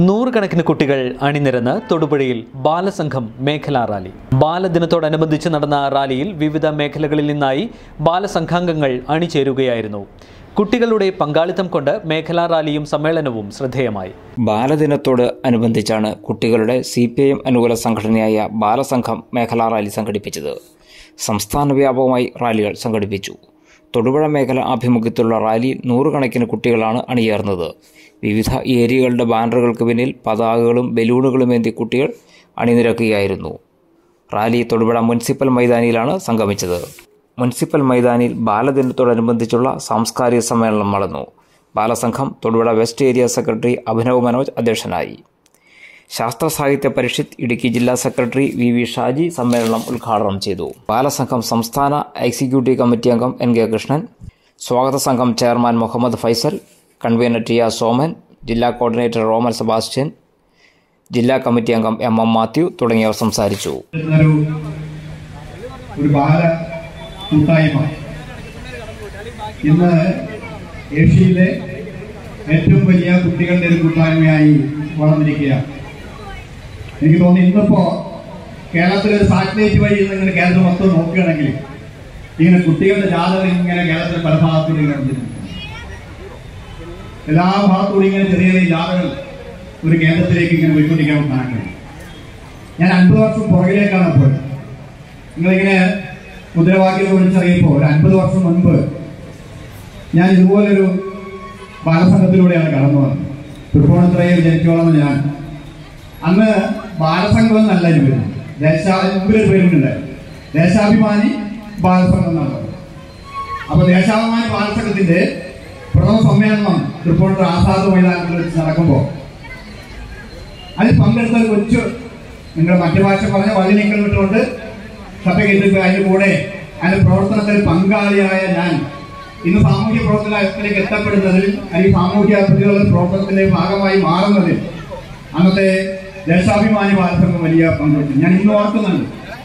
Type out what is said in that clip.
നൂറുകണക്കിന് കുട്ടികൾ അണിനിരന്ന് തൊടുപുഴയിൽ ബാലസംഘം മേഖലാ റാലി ബാലദിനത്തോടനുബന്ധിച്ച് നടന്ന റാലിയിൽ വിവിധ മേഖലകളിൽ നിന്നായി ബാലസംഘാംഗങ്ങൾ അണിചേരുകയായിരുന്നു കുട്ടികളുടെ പങ്കാളിത്തം കൊണ്ട് മേഖലാ റാലിയും സമ്മേളനവും ശ്രദ്ധേയമായി ബാലദിനത്തോട് അനുബന്ധിച്ചാണ് കുട്ടികളുടെ സി പി ഐ എം അനുകൂല സംഘടനയായ ബാലസംഘം മേഖലാ റാലി സംഘടിപ്പിച്ചത് സംസ്ഥാന വ്യാപകമായി റാലികൾ സംഘടിപ്പിച്ചു തൊടുപുഴ മേഖല ആഭിമുഖ്യത്തിലുള്ള റാലിയിൽ നൂറുകണക്കിന് കുട്ടികളാണ് അണിയേർന്നത് വിവിധ ഏരിയകളുടെ ബാനറുകൾക്ക് പിന്നിൽ പതാകകളും ബലൂണുകളും ഏന്തി കുട്ടികൾ അണിനിരക്കുകയായിരുന്നു റാലി തൊടുപുഴ മുനിസിപ്പൽ മൈതാനിയിലാണ് സംഗമിച്ചത് മുനിസിപ്പൽ മൈതാനിയിൽ ബാലദിനത്തോടനുബന്ധിച്ചുള്ള സാംസ്കാരിക സമ്മേളനം നടന്നു Balasangham Thodupuzha west area secretary Abhinav Manoj അധ്യക്ഷനായി ശാസ്ത്ര സാഹിത്യ പരിഷത്ത് ഇടുക്കി ജില്ലാ സെക്രട്ടറി വി വി ഷാജി സമ്മേളനം ഉദ്ഘാടനം ചെയ്തു ബാലസംഘം സംസ്ഥാന എക്സിക്യൂട്ടീവ് കമ്മിറ്റി അംഗം എൻ കെ കൃഷ്ണൻ സ്വാഗത സംഘം chairman Muhammad Faisal convener T R Soman ജില്ലാ കോർഡിനേറ്റർ റോമൻ സെബാസ്റ്റ്യൻ ജില്ലാ കമ്മിറ്റി അംഗം എം എം മാത്യു തുടങ്ങിയവർ സംസാരിച്ചു ഒരു ഒരു ബാല കൂട്ടായ്മ ഇന്ന് ഏഷ്യയിലെ ഏറ്റവും വലിയ കുട്ടികളുടെ ഒരു കൂട്ടായ്മയായി വളർന്നിരിക്കുകയാണ് എനിക്ക് തോന്നുന്നു ഇന്നിപ്പോ കേരളത്തിലെ ഒരു സാറ്റലൈറ്റ് വഴി നിങ്ങൾ കേരളം മൊത്തം നോക്കുകയാണെങ്കിൽ ഇങ്ങനെ കുട്ടികളുടെ ജാഥകൾ ഇങ്ങനെ കേരളത്തിലെ പല ഭാഗത്തൂടെ ഇങ്ങനെ നടന്നിട്ടുണ്ട് എല്ലാ ഭാഗത്തൂടെ ഇങ്ങനെ ചെറിയ ചെറിയ ജാഥകൾ ഒരു കേന്ദ്രത്തിലേക്ക് ഇങ്ങനെ പോയിക്കൊണ്ടിരിക്കാൻ കാണാൻ കഴിയും ഞാൻ അൻപത് വർഷം പുറകിലേക്കാണ് പോയത് നിങ്ങളിങ്ങനെ മുദ്രാവാക്യം വിളിച്ചറിയപ്പോൾ ഒരു അൻപത് വർഷം മുൻപ് ഞാൻ ഇതുപോലൊരു ബാലസംഘത്തിലൂടെയാണ് കടന്നു വന്നത് തൃപ്പൂണിത്തുറയിൽ ജനിച്ചോളാം ഞാൻ അന്ന് ബാലസംഘം എന്നല്ല ഇത് വരുന്നത് ദേശാ മുമ്പിലൊരു പേരുണ്ടായിരുന്നു ദേശാഭിമാനി ബാലസംഘം എന്നാണ് പറയുന്നത് അപ്പൊ ദേശാഭിമാനി ബാലസംഘത്തിന്റെ പ്രഥമ സമ്മേളനം തൃപ്പൂണിത്തുറ ആസാദ് മൈതാനത്തിൽ വെച്ച് നടക്കുമ്പോൾ അതിൽ പങ്കെടുത്ത ഒരു കൊച്ചു നിങ്ങളുടെ മറ്റു ഭാഷ പറഞ്ഞ വഴി നീക്കം വിട്ടുകൊണ്ട് സഭയ്ക്ക് അതിന്റെ കൂടെ അതിന്റെ പ്രവർത്തനത്തിൽ പങ്കാളിയായ ഞാൻ ഇന്ന് സാമൂഹ്യ പ്രവർത്തനത്തിലേക്ക് എത്തപ്പെടുന്നതിൽ അല്ലെങ്കിൽ സാമൂഹ്യ പ്രതികളുടെ പ്രവർത്തനത്തിന്റെ ഭാഗമായി മാറുന്നതിൽ അന്നത്തെ ദേശാഭിമാനി ബാലസംഘം വലിയ പങ്കുവച്ചു ഞാൻ ഇന്ന് ഓർക്കുന്നുണ്ട്